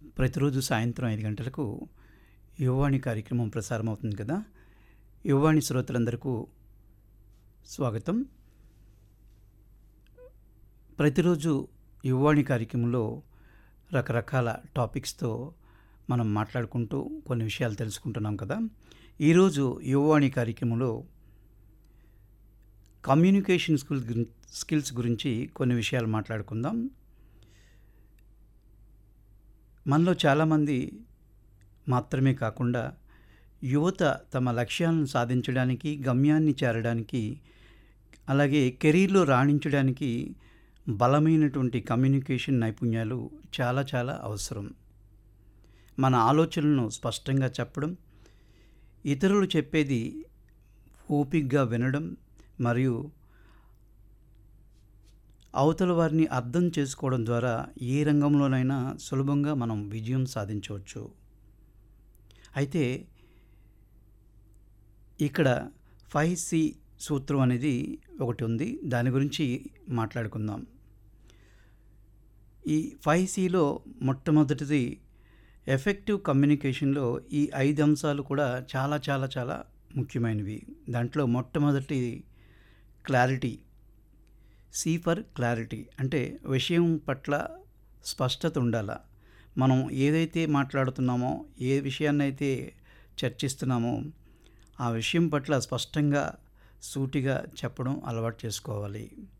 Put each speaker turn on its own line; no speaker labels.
ప్రతిరోజు సాయంత్రం ఐదు గంటలకు యువవాణి కార్యక్రమం ప్రసారం అవుతుంది కదా యువవాణి శ్రోతలందరికీ స్వాగతం ప్రతిరోజు యువవాణి కార్యక్రమంలో రకరకాల టాపిక్స్తో మనం మాట్లాడుకుంటూ కొన్ని విషయాలు తెలుసుకుంటున్నాం కదా ఈరోజు యువవాణి కార్యక్రమంలో కమ్యూనికేషన్ స్కిల్స్ గురి స్కిల్స్ గురించి కొన్ని విషయాలు మాట్లాడుకుందాం మనలో చాలామంది మాత్రమే కాకుండా యువత తమ లక్ష్యాలను సాధించడానికి గమ్యాన్ని చేరడానికి అలాగే కెరీర్లో రాణించడానికి బలమైనటువంటి కమ్యూనికేషన్ నైపుణ్యాలు చాలా చాలా అవసరం మన ఆలోచనలను స్పష్టంగా చెప్పడం ఇతరులు చెప్పేది ఓపికగా వినడం మరియు అవతల వారిని అర్థం చేసుకోవడం ద్వారా ఏ రంగంలోనైనా సులభంగా మనం విజయం సాధించవచ్చు అయితే ఇక్కడ ఫైవ్ సి సూత్రం అనేది ఒకటి ఉంది దాని గురించి మాట్లాడుకుందాం ఈ ఫైవ్ సిలో మొట్టమొదటిది ఎఫెక్టివ్ కమ్యూనికేషన్లో ఈ ఐదు అంశాలు కూడా చాలా చాలా చాలా ముఖ్యమైనవి దాంట్లో మొట్టమొదటి క్లారిటీ సి ఫర్ క్లారిటీ అంటే విషయం పట్ల స్పష్టత ఉండాల మనం ఏదైతే మాట్లాడుతున్నామో ఏ విషయాన్ని అయితే చర్చిస్తున్నామో ఆ విషయం పట్ల స్పష్టంగా సూటిగా చెప్పడం అలవాటు చేసుకోవాలి